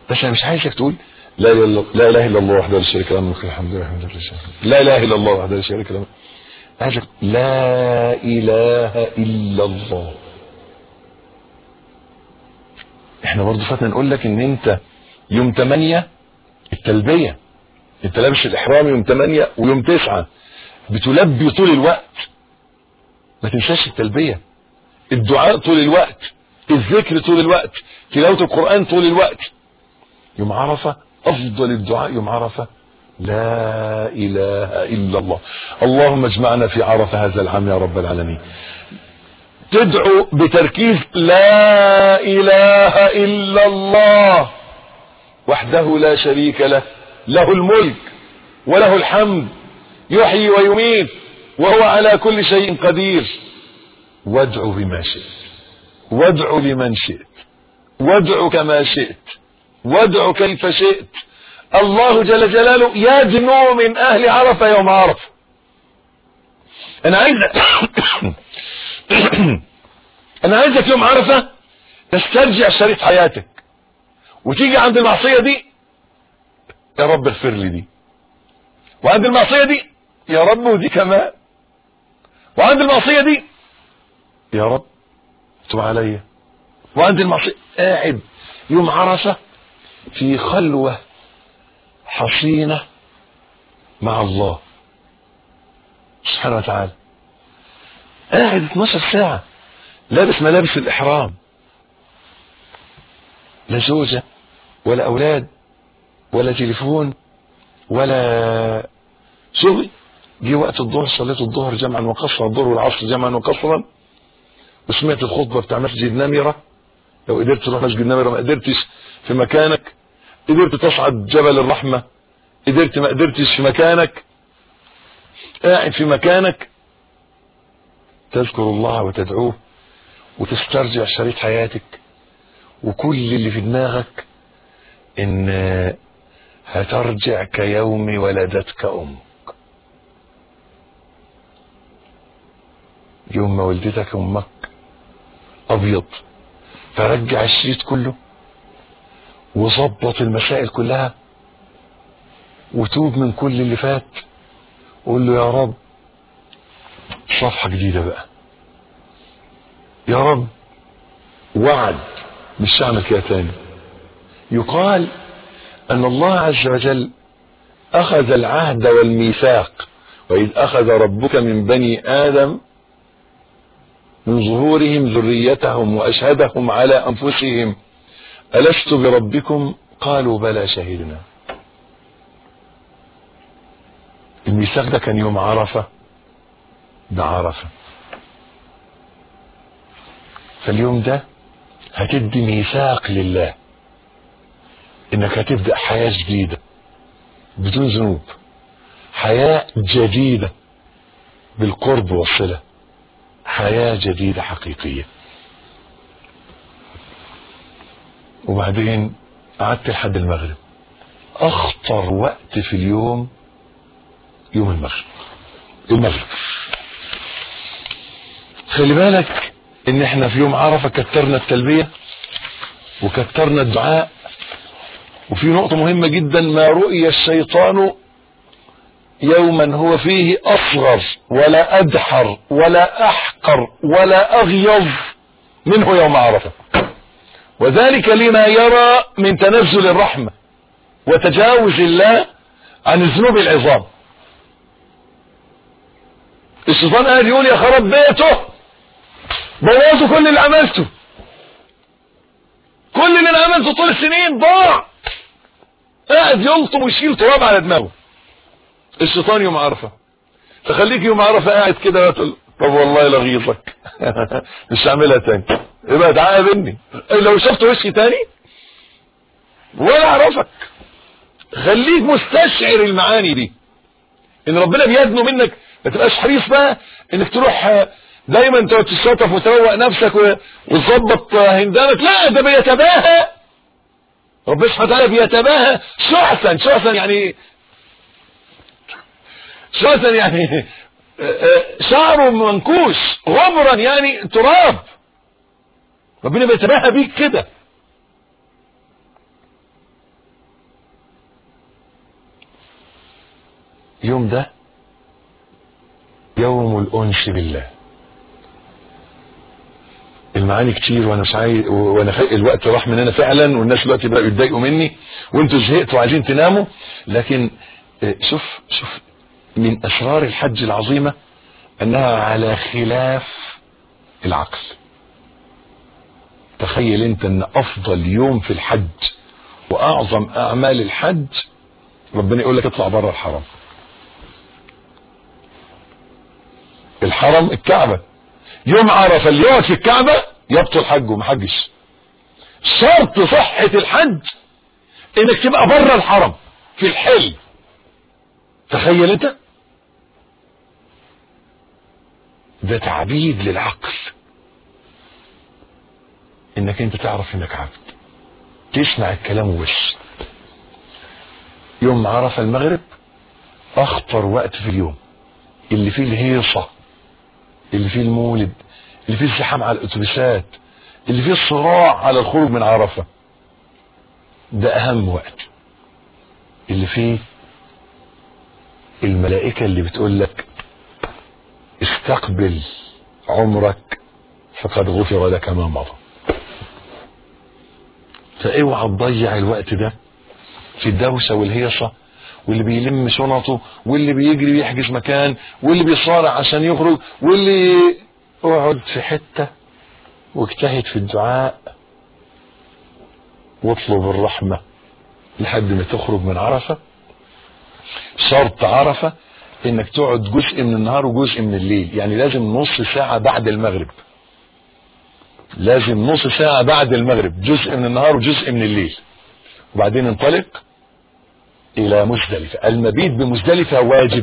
بس انا مش عايزك تقول لا اله الا لا اله الا الله وحده لا شريك له الملك الحمد لله الحمد لله لا اله الا الله وحده لا شريك له عايزك لا اله الا الله احنا برضه فاتنا نقول لك ان انت يوم 8 التلبيه انت لابس الاحرام يوم 8 ويوم 9 بتلبي طول الوقت ما تنساش التلبيه الدعاء طول الوقت الذكر طول الوقت تلاوه القران طول الوقت يوم عرفه افضل الدعاء يوم عرفه لا اله الا الله اللهم اجمعنا في عرفه هذا العام يا رب العالمين تدعو بتركيز لا اله الا الله وحده لا شريك له له الملك وله الحمد يحيي ويميت وهو على كل شيء قدير وادعو بما شئت وادعو لمن شئت وادعو كما شئت وادعو كيف شئت الله جل جلاله يدنو من اهل عرفه يوم عرفه انا عايز انا عايزك يوم عرفه تسترجع شريط حياتك وتيجي عند المعصيه دي يا رب اغفر لي دي وعند المعصيه دي يا رب ودي كمان وعند المعصيه دي يا رب تب عليا وعند المعصيه قاعد يوم عرفه في خلوه حصينه مع الله سبحانه وتعالى قاعد 12 ساعه لابس ملابس الاحرام لا زوجه ولا اولاد ولا تليفون ولا شغل جه وقت الظهر صليت الظهر جمعا وقصرا الظهر والعصر جمعا وقصرا وسمعت الخطبه بتاع مسجد نمره لو قدرت تروح مسجد نمره ما قدرتش في مكانك قدرت تصعد جبل الرحمه قدرت ما قدرتش في مكانك قاعد في مكانك تذكر الله وتدعوه وتسترجع شريط حياتك وكل اللي في دماغك ان هترجع كيوم ولدتك امك يوم ما ولدتك امك ابيض فرجع الشريط كله وظبط المسائل كلها وتوب من كل اللي فات وقول له يا رب صفحة جديدة بقى يا رب وعد مش هعمل كده تاني يقال أن الله عز وجل أخذ العهد والميثاق وإذ أخذ ربك من بني آدم من ظهورهم ذريتهم وأشهدهم على أنفسهم ألست بربكم قالوا بلى شهدنا الميثاق ده كان يوم عرفة ده عرفة فاليوم ده هتدي ميثاق لله انك هتبدأ حياة جديدة بدون ذنوب حياة جديدة بالقرب والصلة حياة جديدة حقيقية وبعدين قعدت لحد المغرب اخطر وقت في اليوم يوم المغرب المغرب خلي بالك ان احنا في يوم عرفة كترنا التلبية وكترنا الدعاء وفي نقطة مهمة جدا ما رؤي الشيطان يوما هو فيه أصغر ولا أدحر ولا أحقر ولا أغيظ منه يوم عرفة وذلك لما يرى من تنزل الرحمة وتجاوز الله عن الذنوب العظام الشيطان قاعد يقول يا خراب بيته بوظوا كل اللي عملته كل اللي انا عملته طول السنين ضاع قاعد يلطم ويشيل تراب على دماغه الشيطان يوم عرفه فخليك يوم عرفه قاعد كده تقول طب والله لغيظك مش هعملها تاني يبقى تعالى لو شفت وشي تاني ولا اعرفك خليك مستشعر المعاني دي ان ربنا بيدنو منك ما تبقاش حريص بقى انك تروح دايما تقعد تشطف وتروق نفسك وتظبط هندامك لا ده بيتباهى ربنا سبحانه وتعالى بيتباهى شعثا شعثا يعني شعثا يعني شعره منكوش غبرا يعني تراب ربنا بيتباهى بيك كده يوم ده يوم الأنس بالله المعاني كتير وانا مش عايز وانا خي... الوقت راح مننا فعلا والناس دلوقتي بقوا يتضايقوا مني وانتوا زهقتوا وعايزين تناموا لكن شوف شوف من اسرار الحج العظيمه انها على خلاف العقل تخيل انت ان افضل يوم في الحج واعظم اعمال الحج ربنا يقول لك اطلع بره الحرم الحرم الكعبه يوم عرفه اللي يقعد في الكعبه يبطل حجه ما حجش شرط صحه الحج انك تبقى بره الحرم في الحل تخيل انت ده تعبيد للعقل انك انت تعرف انك عبد تسمع الكلام وش يوم عرفة المغرب اخطر وقت في اليوم اللي فيه الهيصة اللي فيه المولد اللي فيه الزحام على الاتوبيسات اللي فيه الصراع على الخروج من عرفة ده اهم وقت اللي فيه الملائكة اللي بتقول لك استقبل عمرك فقد غفر لك ما مضى فاوعى تضيع الوقت ده في الدوشة والهيصة واللي بيلم شنطه واللي بيجري بيحجز مكان واللي بيصارع عشان يخرج واللي اقعد في حتة واجتهد في الدعاء واطلب الرحمة لحد ما تخرج من عرفة شرط عرفة انك تقعد جزء من النهار وجزء من الليل يعني لازم نص ساعة بعد المغرب لازم نص ساعة بعد المغرب جزء من النهار وجزء من الليل وبعدين انطلق الى مزدلفة المبيت بمزدلفة واجب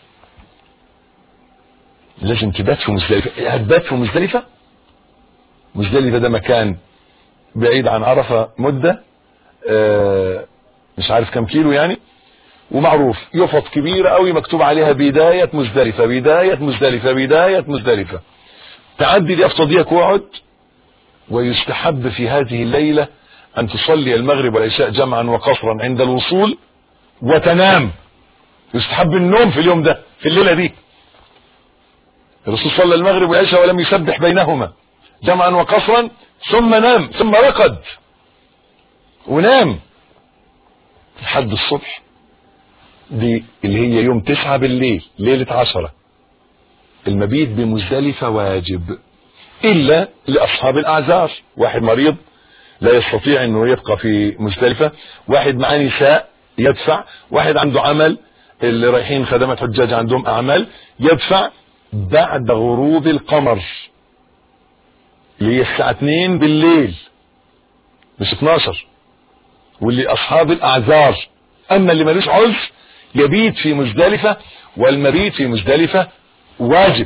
لازم تبات في مزدلفة هتبات في مزدلفة مزدلفة ده مكان بعيد عن عرفة مدة آه مش عارف كم كيلو يعني ومعروف يفط كبيرة قوي مكتوب عليها بداية مزدلفة بداية مزدلفة بداية مزدلفة تعدي اليافطة ديك واقعد ويستحب في هذه الليلة أن تصلي المغرب والعشاء جمعا وقصرا عند الوصول وتنام يستحب النوم في اليوم ده في الليلة دي الرسول صلى المغرب والعشاء ولم يسبح بينهما جمعا وقصرا ثم نام ثم رقد ونام لحد الصبح دي اللي هي يوم تسعة بالليل ليلة عشرة المبيت بمزدلفة واجب إلا لأصحاب الأعذار واحد مريض لا يستطيع أنه يبقى في مزدلفة واحد معاه نساء يدفع واحد عنده عمل اللي رايحين خدمات حجاج عندهم أعمال يدفع بعد غروب القمر اللي هي الساعة 2 بالليل مش 12 واللي أصحاب الأعذار أما اللي ملوش عذر يبيت في مزدلفة والمبيت في مزدلفة واجب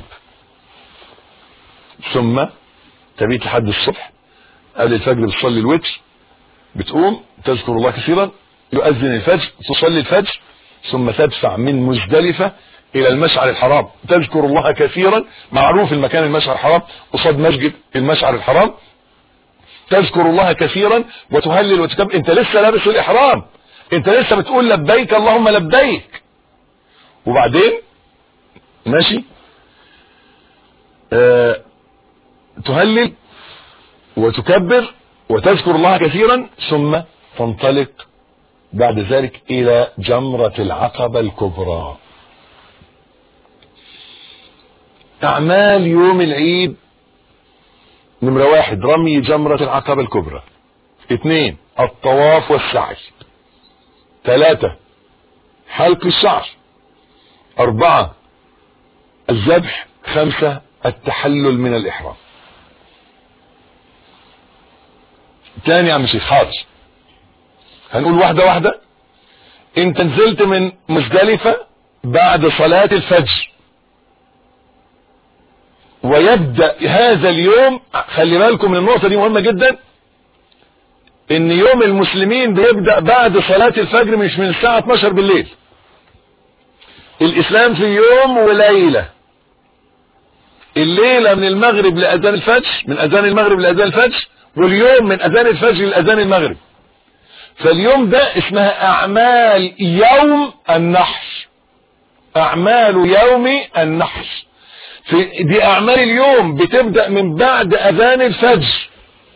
ثم تبيت لحد الصبح قبل الفجر بتصلي الوتر بتقوم تذكر الله كثيرا يؤذن الفجر تصلي الفجر ثم تدفع من مزدلفة الى المشعر الحرام تذكر الله كثيرا معروف المكان المشعر الحرام قصاد مسجد المشعر الحرام تذكر الله كثيرا وتهلل وتكبر انت لسه لابس الاحرام انت لسه بتقول لبيك اللهم لبيك وبعدين ماشي آه تهلل وتكبر وتذكر الله كثيرا ثم تنطلق بعد ذلك الى جمرة العقبة الكبرى اعمال يوم العيد نمرة واحد رمي جمرة العقبة الكبرى اثنين الطواف والسعي ثلاثة حلق الشعر أربعة الذبح خمسة التحلل من الإحرام تاني يا عم شيخ حاضر هنقول واحدة واحدة انت نزلت من مزدلفة بعد صلاة الفجر ويبدأ هذا اليوم خلي بالكم من النقطة دي مهمة جدا ان يوم المسلمين بيبدأ بعد صلاة الفجر مش من الساعة 12 بالليل الاسلام في يوم وليلة الليلة من المغرب لأذان الفجر من أذان المغرب لأذان الفجر واليوم من أذان الفجر لأذان المغرب فاليوم ده اسمها أعمال يوم النحر اعمال يوم النحر في دي اعمال اليوم بتبدأ من بعد اذان الفجر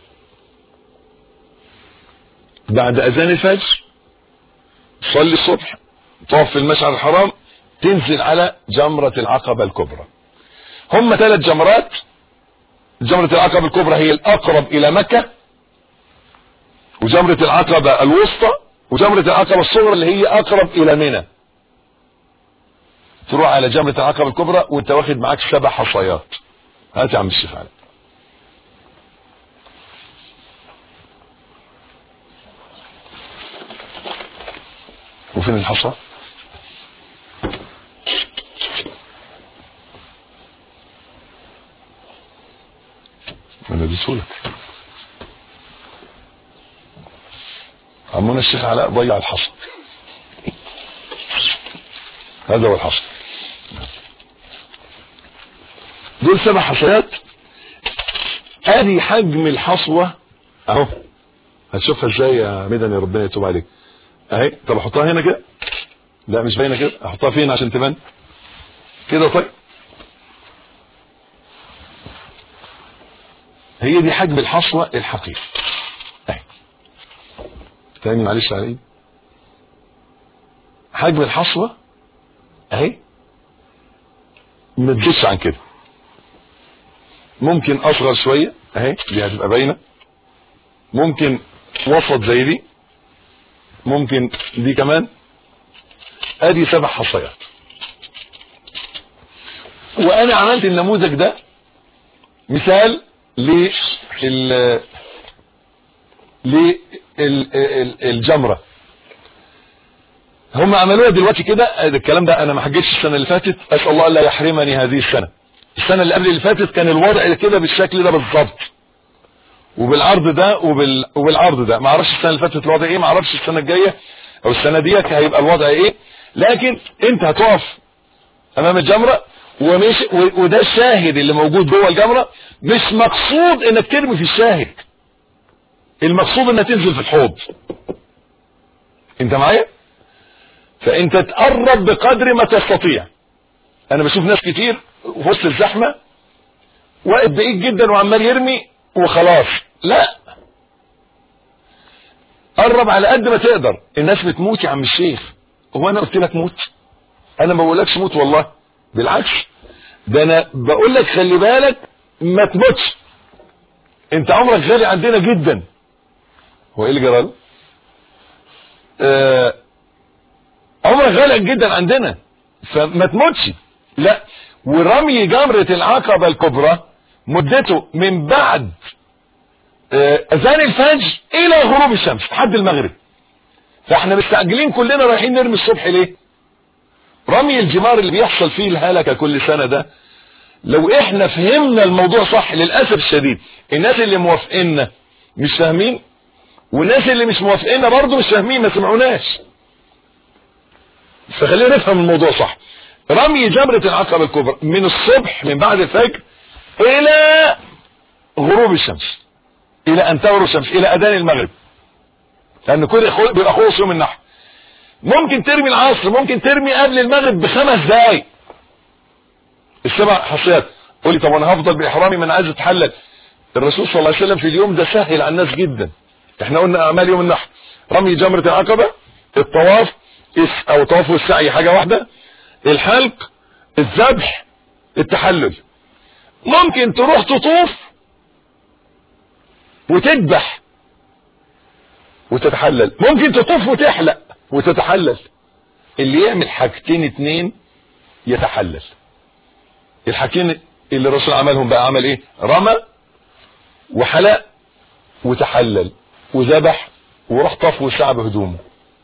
بعد اذان الفجر صلي الصبح طواف في المشعر الحرام تنزل على جمرة العقبة الكبرى هم ثلاث جمرات جمرة العقبة الكبرى هي الاقرب الى مكة وجمرة العقبة الوسطى وجمرة العقبة الصغرى اللي هي اقرب الى منى تروح على جمرة العقبة الكبرى وانت واخد معاك سبع حصيات هات يا عم الشيخ علي وفين الحصى انا اديتهولك عمونا الشيخ علاء ضيع الحصى هذا هو الحصى دول سبع حصيات ادي حجم الحصوة اهو هتشوفها ازاي يا مدني ربنا يتوب عليك اهي طب احطها هنا كده لا مش باينه كده احطها فين عشان تبان كده طيب هي دي حجم الحصوة الحقيقي اهي تاني معلش على ايدي حجم الحصوة اهي ما تزيدش عن كده ممكن اصغر شوية اهي دي هتبقى باينة ممكن وسط زي دي ممكن دي كمان ادي سبع حصيات وانا عملت النموذج ده مثال لل للجمرة هم عملوها دلوقتي كده الكلام ده انا ما حجيتش السنة اللي فاتت اسأل الله الا يحرمني هذه السنة السنة اللي قبل اللي فاتت كان الوضع كده بالشكل ده بالظبط وبالعرض ده وبال... وبالعرض ده ما اعرفش السنه اللي فاتت الوضع ايه ما اعرفش السنه الجايه او السنه ديت هيبقى الوضع ايه لكن انت هتقف امام الجمره ومش و... وده الشاهد اللي موجود جوه الجمره مش مقصود انك ترمي في الشاهد المقصود انك تنزل في الحوض انت معايا فانت تقرب بقدر ما تستطيع انا بشوف ناس كتير في وسط الزحمه واقف بعيد جدا وعمال يرمي وخلاص لا قرب على قد ما تقدر الناس بتموت يا عم الشيخ هو انا قلت لك موت انا ما بقولكش موت والله بالعكس ده انا بقول لك خلي بالك ما تموتش انت عمرك غالي عندنا جدا هو ايه اللي جرى آه عمرك غالي جدا عندنا فما تموتش لا ورمي جمرة العقبة الكبرى مدته من بعد اذان الفجر الى غروب الشمس لحد المغرب فاحنا مستعجلين كلنا رايحين نرمي الصبح ليه رمي الجمار اللي بيحصل فيه الهلكة كل سنة ده لو احنا فهمنا الموضوع صح للأسف الشديد الناس اللي موافقيننا مش فاهمين والناس اللي مش موافقيننا برضه مش فاهمين ما سمعوناش فخلينا نفهم الموضوع صح رمي جمرة العقبة الكبرى من الصبح من بعد الفجر الى غروب الشمس الى ان تغرب الشمس الى اذان المغرب لان كل بيبقى خلص يوم النحر ممكن ترمي العصر ممكن ترمي قبل المغرب بخمس دقايق السبع حصيات قولي طب انا هفضل باحرامي ما انا عايز اتحلل الرسول صلى الله عليه وسلم في اليوم ده سهل على الناس جدا احنا قلنا اعمال يوم النحر رمي جمرة العقبة الطواف او طواف والسعي حاجة واحدة الحلق الذبح التحلل ممكن تروح تطوف وتذبح وتتحلل ممكن تطوف وتحلق وتتحلل اللي يعمل حاجتين اتنين يتحلل الحاجتين اللي الرسول عملهم بقى عمل ايه رمى وحلق وتحلل وذبح وراح طاف وسعى بهدومه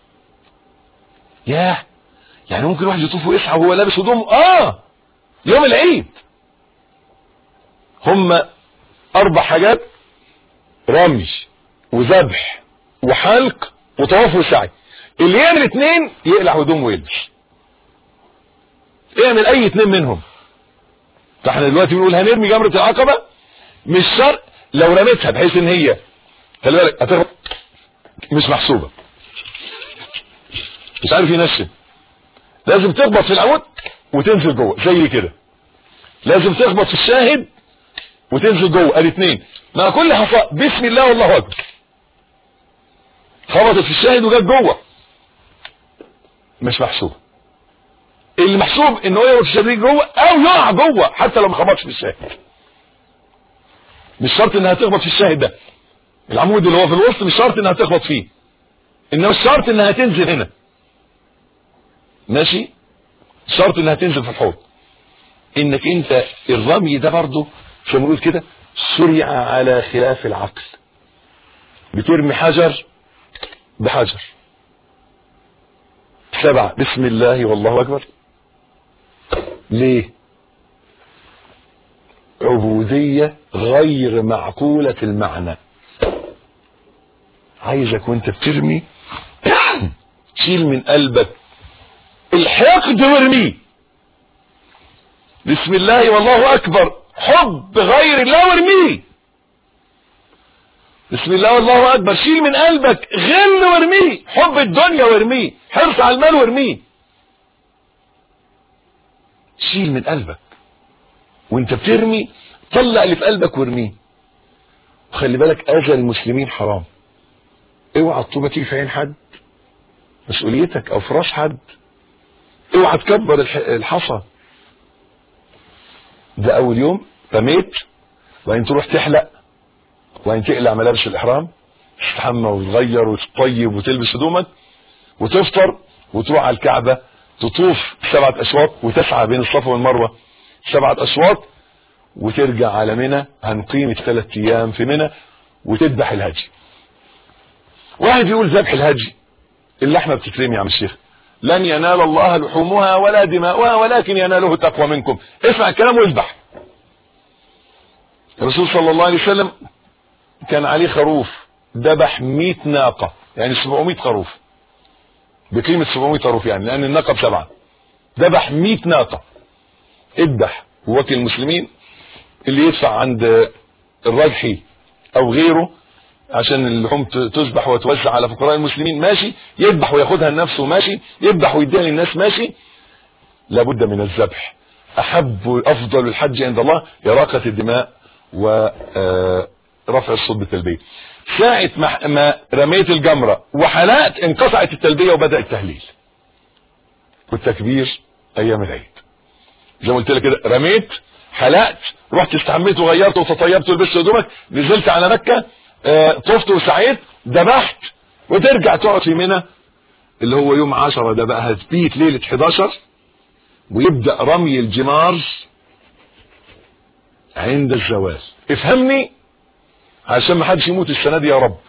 ياه يعني ممكن واحد يطوف ويسعى وهو لابس هدومه اه يوم العيد هم اربع حاجات رمي وذبح وحلق وطواف وسعي اللي يعمل اتنين يقلع هدومه ويلبس اعمل اي اتنين منهم فاحنا دلوقتي بنقول هنرمي جمرة العقبة مش شرط لو رميتها بحيث ان هي خلي بالك هتغلط مش محسوبة مش عارف ينشن لازم تخبط في العمود وتنزل جوه زي كده لازم تخبط في الشاهد وتنزل جوه ادي اتنين مع كل حصاء بسم الله والله اكبر خبطت في الشاهد وجت جوه مش محسوب اللي محسوب ان هو يخبط في الشاهد جوه او يقع جوه حتى لو ما خبطش في الشاهد مش شرط انها تخبط في الشاهد ده العمود اللي هو في الوسط مش شرط انها تخبط فيه انما الشرط انها تنزل هنا ماشي شرط انها تنزل في الحوض انك انت الرمي ده برضه زي ما بنقول كده شرع على خلاف العقل بترمي حجر بحجر سبعة بسم الله والله اكبر ليه عبودية غير معقولة المعنى عايزك وانت بترمي شيل من قلبك الحقد وارميه بسم الله والله اكبر حب غير الله وارميه بسم الله والله اكبر شيل من قلبك غل وارميه حب الدنيا وارميه حرص على المال وارميه شيل من قلبك وانت بترمي طلع اللي في قلبك وارميه وخلي بالك اذى المسلمين حرام اوعى الطوبه تيجي في عين حد مسؤوليتك او فراش حد اوعى تكبر الح- الحصى ده اول يوم رميت وبعدين تروح تحلق وبعدين تقلع ملابس الاحرام تستحمى وتغير وتطيب وتلبس هدومك وتفطر وتروح على الكعبه تطوف سبعة اشواط وتسعى بين الصفا والمروه سبعة اشواط وترجع على منى هنقيم الثلاث ايام في منى وتذبح الهدي واحد يقول ذبح الهدي اللحمه بتترمي يا عم الشيخ لن ينال الله لحومها ولا دماؤها ولكن يناله التقوى منكم اسمع الكلام واذبح الرسول صلى الله عليه وسلم كان عليه خروف ذبح 100 ناقة يعني 700 خروف بقيمة 700 خروف يعني لأن الناقة بسبعة ذبح 100 ناقة اذبح ووكل المسلمين اللي يدفع عند الرجحي أو غيره عشان اللحوم ت- تذبح وتوزع على فقراء المسلمين ماشي يذبح وياخدها لنفسه ماشي يذبح ويديها للناس ماشي لابد من الذبح احب افضل الحج عند الله اراقه الدماء ورفع الصوت بالتلبيه ساعه ما ما رميت الجمره وحلقت انقطعت التلبيه وبدا التهليل والتكبير ايام العيد زي ما قلت لك كده رميت حلقت رحت استحميت وغيرت وتطيبت ولبست هدومك نزلت على مكه آه، طفت وسعيت ذبحت وترجع تقعد في منى اللي هو يوم 10 ده بقى هتبيت ليله 11 ويبدا رمي الجمار عند الزوال افهمني عشان ما حدش يموت السنه دي يا رب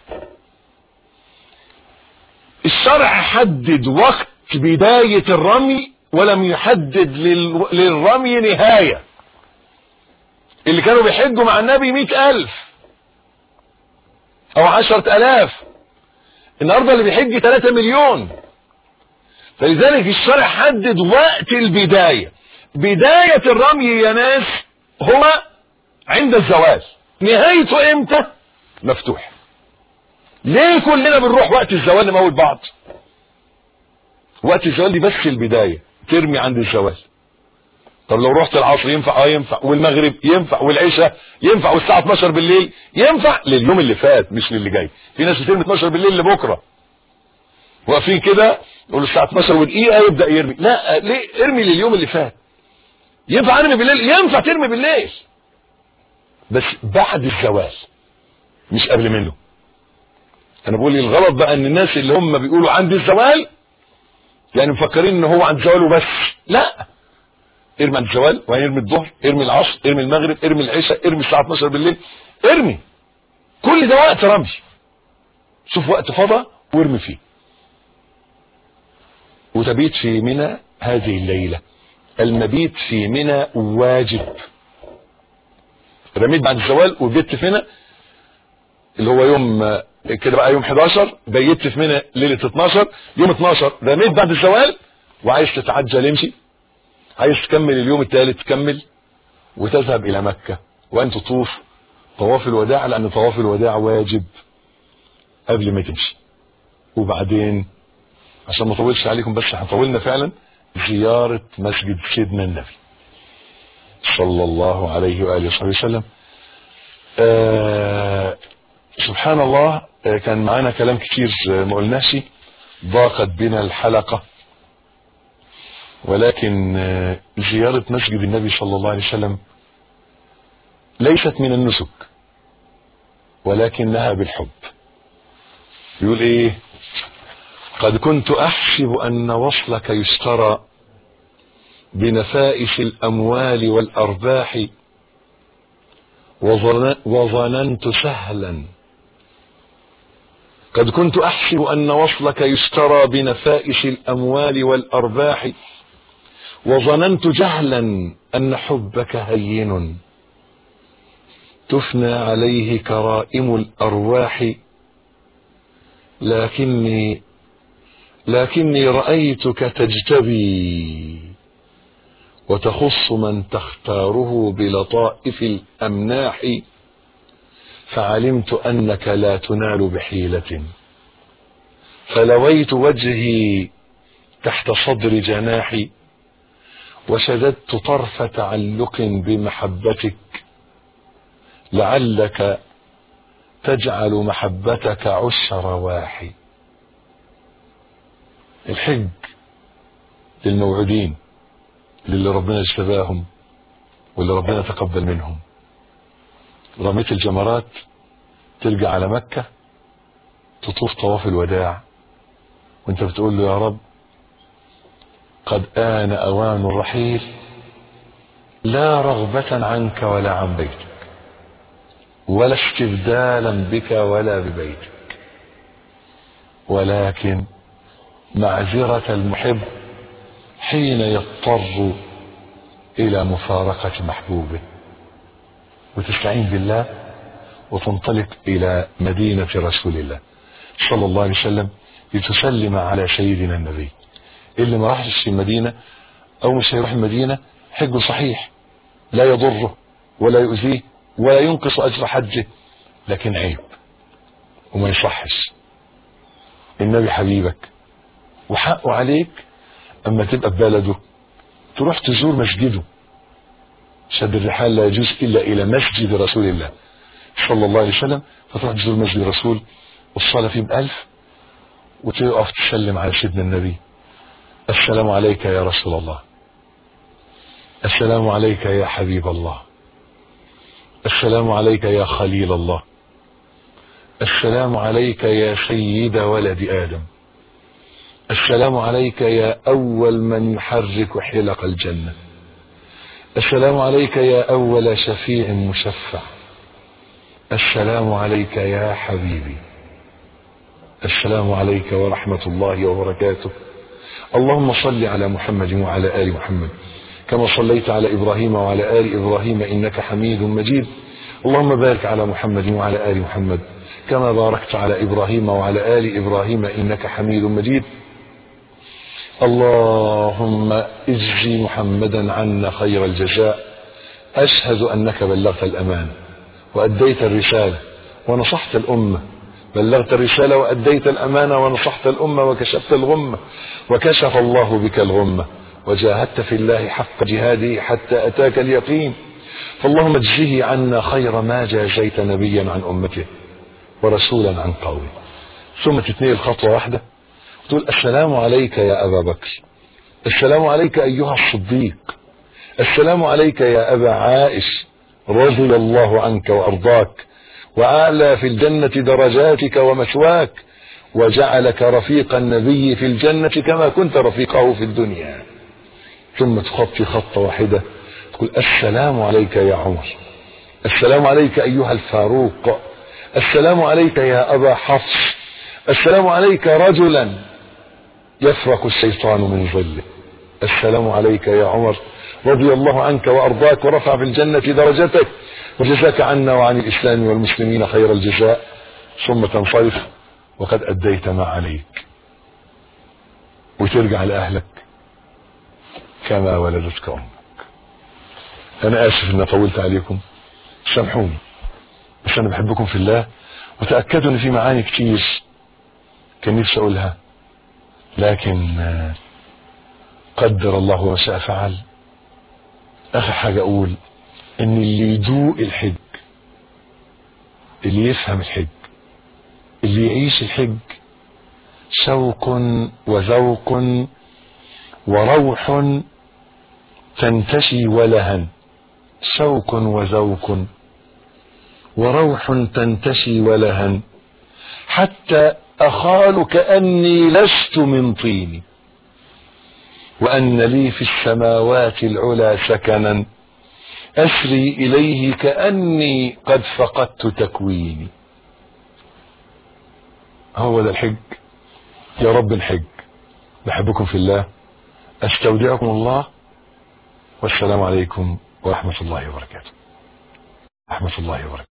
الشرع حدد وقت بدايه الرمي ولم يحدد لل- للرمي نهايه اللي كانوا بيحجوا مع النبي مئة ألف أو عشرة ألاف النهاردة اللي بيحج 3 مليون فلذلك الشرع حدد وقت البداية بداية الرمي يا ناس هو عند الزواج نهايته امتى مفتوح ليه كلنا بنروح وقت الزوال نموت بعض وقت الزوال دي بس البداية ترمي عند الزوال طب لو رحت العصر ينفع اه ينفع والمغرب ينفع والعشاء ينفع والساعة 12 بالليل ينفع لليوم اللي فات مش للي جاي في ناس بترمي 12 بالليل لبكره واقفين كده يقولوا الساعة 12 ودقيقة يبدأ يرمي لا ليه ارمي لليوم اللي فات ينفع ارمي بالليل ينفع ترمي بالليل بس بعد الزوال مش قبل منه انا بقول لي الغلط بقى ان الناس اللي هم بيقولوا عند الزوال يعني مفكرين ان هو عند الزوال وبس لا ارمي عند الزوال وهيرمي الظهر ارمي العصر ارمي المغرب ارمي العشاء ارمي الساعة 12 بالليل ارمي كل ده وقت رمي شوف وقت فضى وارمي فيه وتبيت في منى هذه الليلة المبيت في منى واجب رميت بعد الزوال وبيت في منى اللي هو يوم آه، كده بقى يوم 11 بيت في منى ليلة 12 يوم 12 رميت بعد الزوال وعايز تتعجل امشي عايز تكمل اليوم الثالث تكمل وتذهب الى مكة وان تطوف طواف الوداع لان طواف الوداع واجب قبل ما تمشي وبعدين عشان ما اطولش عليكم بس احنا طولنا فعلا زيارة مسجد سيدنا النبي صلى الله عليه وآله وصحبه وسلم آه سبحان الله آه كان معانا كلام كتير آه، ما قلناش ضاقت بنا الحلقة ولكن آه، زيارة مسجد النبي صلى الله عليه وسلم ليست من النسك ولكنها بالحب يقول ايه قد كنت احسب ان وصلك يشترى بنفائس الاموال والارباح وظن- وظننت سهلا قد كنت احسب ان وصلك يشترى بنفائس الاموال والارباح وظننت جهلا ان حبك هين تفنى عليه كرائم الارواح لكني لكني رايتك تجتبي وتخص من تختاره بلطائف الامناح فعلمت انك لا تنال بحيله فلويت وجهي تحت صدر جناحي وشددت طرف تعلق بمحبتك لعلك تجعل محبتك عش رواحي الحج للموعودين للي ربنا اجتباهم واللي ربنا تقبل منهم رميت الجمرات ترجع على مكة تطوف طواف الوداع وانت بتقول له يا رب قد آن أوان الرحيل لا رغبة عنك ولا عن بيتك ولا استبدالا بك ولا ببيتك ولكن معذرة المحب حين يضطر إلى مفارقة محبوبه وتستعين بالله وتنطلق إلى مدينة رسول الله صلى الله عليه وسلم لتسلم على سيدنا النبي اللي ما راحش المدينة أو مش هيروح المدينة حجه صحيح لا يضره ولا يؤذيه ولا ينقص أجر حجه لكن عيب وما يصحش النبي حبيبك وحقه عليك أما تبقى في بلده تروح تزور مسجده شد الرحال لا يجوز إلا إلى مسجد رسول الله صلى الله عليه وسلم فتروح تزور مسجد الرسول والصلاة فيه بألف وتقف تسلم على سيدنا النبي السلام عليك يا رسول الله السلام عليك يا حبيب الله السلام عليك يا خليل الله السلام عليك يا سيد ولد آدم السلام عليك يا أول من يحرك حلق الجنة السلام عليك يا أول شفيع مشفع السلام عليك يا حبيبي السلام عليك ورحمة الله وبركاته اللهم صل على محمد وعلى آل محمد كما صليت على إبراهيم وعلى آل إبراهيم إنك حميد مجيد اللهم بارك على محمد وعلى آل محمد كما باركت على إبراهيم وعلى آل إبراهيم إنك حميد مجيد اللهم اجزي محمدا عنا خير الجزاء أشهد أنك بلغت الأمان وأديت الرسالة ونصحت الأمة بلغت الرسالة وأديت الأمانة ونصحت الأمة وكشفت الغمة وكشف الله بك الغمة وجاهدت في الله حق جهاده حتى أتاك اليقين فاللهم اجزه عنا خير ما جازيت نبيا عن أمته ورسولا عن قومه ثم تتنقل خطوة واحدة تقول السلام عليك يا أبا بكر السلام عليك أيها الصديق السلام عليك يا أبا عائش رضي الله عنك وأرضاك وأعلى في الجنة درجاتك ومثواك وجعلك رفيق النبي في الجنة كما كنت رفيقه في الدنيا ثم تخطي خطة واحدة تقول السلام عليك يا عمر السلام عليك أيها الفاروق السلام عليك يا أبا حفص السلام عليك رجلا يفرق الشيطان من ظله السلام عليك يا عمر رضي الله عنك وأرضاك ورفع في الجنة درجتك وجزاك عنا وعن الإسلام والمسلمين خير الجزاء ثم تنصرف وقد أديت ما عليك وترجع لأهلك كما ولدتك أمك أنا آسف أن طولت عليكم سامحوني بس أنا بحبكم في الله وتأكدوا أن في معاني كتير كان نفسي أقولها لكن قدر الله ما شاء فعل اخر حاجة اقول ان اللي يدوق الحج اللي يفهم الحج اللي يعيش الحج شوق وذوق وروح تنتشي ولها شوق وذوق وروح تنتشي ولها حتى أخال كأني لست من طين وأن لي في السماوات العلا سكنا أسري إليه كأني قد فقدت تكويني هو ده الحج يا رب الحج بحبكم في الله استودعكم الله والسلام عليكم ورحمة الله وبركاته رحمة الله وبركاته